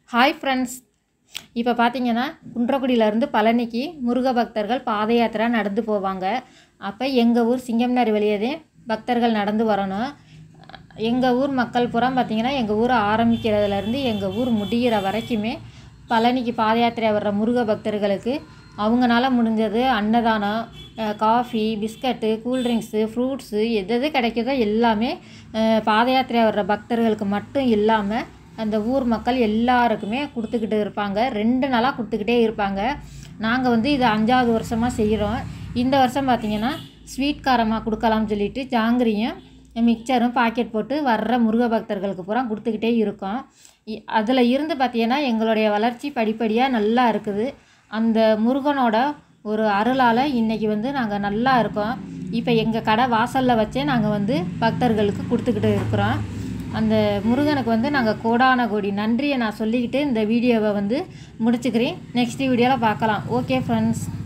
hi friends இப்போ பார்த்தீங்கன்னா குன்றக்குடியிலேருந்து பழனிக்கு முருக பக்தர்கள் பாத யாத்திரை நடந்து போவாங்க அப்போ எங்கள் ஊர் சிங்கம்னாரி வழியதே பக்தர்கள் நடந்து வரணும் எங்கள் ஊர் மக்கள் புறம் பார்த்தீங்கன்னா எங்கள் ஊர் ஆரம்பிக்கிறதுலேருந்து எங்கள் ஊர் முடிகிற வரைக்குமே பழனிக்கு பாத யாத்திரை வர்ற முருக பக்தர்களுக்கு அவங்கனால முடிஞ்சது அன்னதானம் அஹ், காஃபி பிஸ்கட்டு கூல்ட்ரிங்க்ஸு ஃப்ரூட்ஸு எது எது கிடைக்குதோ எல்லாமே அஹ், பாத யாத்திரை வர்ற பக்தர்களுக்கு மட்டும் இல்லாமல் அந்த ஊர் மக்கள் எல்லாருக்குமே கொடுத்துக்கிட்டு இருப்பாங்க ரெண்டு நாளாக கொடுத்துக்கிட்டே இருப்பாங்க நாங்கள் வந்து இது அஞ்சாவது வருஷமாக செய்கிறோம் இந்த வருஷம் பார்த்திங்கன்னா ஸ்வீட் காரமாக கொடுக்கலாம்னு சொல்லிட்டு ஜாங்கிரியும் மிக்சரும் பாக்கெட் போட்டு வர்ற முருக பக்தர்களுக்கு பூரா கொடுத்துக்கிட்டே இருக்கோம் அதில் இருந்து பார்த்தீங்கன்னா எங்களுடைய வளர்ச்சி படிப்படியாக நல்லா இருக்குது அந்த முருகனோட ஒரு அருளால் இன்றைக்கி வந்து நாங்கள் நல்லா இருக்கோம் இப்போ எங்கள் கடை வாசலில் வச்சே நாங்கள் வந்து பக்தர்களுக்கு கொடுத்துக்கிட்டு இருக்கிறோம் அந்த முருகனுக்கு வந்து நாங்கள் கோடான கோடி நன்றியை நான் சொல்லிக்கிட்டு இந்த வீடியோவை வந்து முடிச்சுக்கிறேன் நெக்ஸ்ட் வீடியோவில் பார்க்கலாம் ஓகே ஃப்ரெண்ட்ஸ்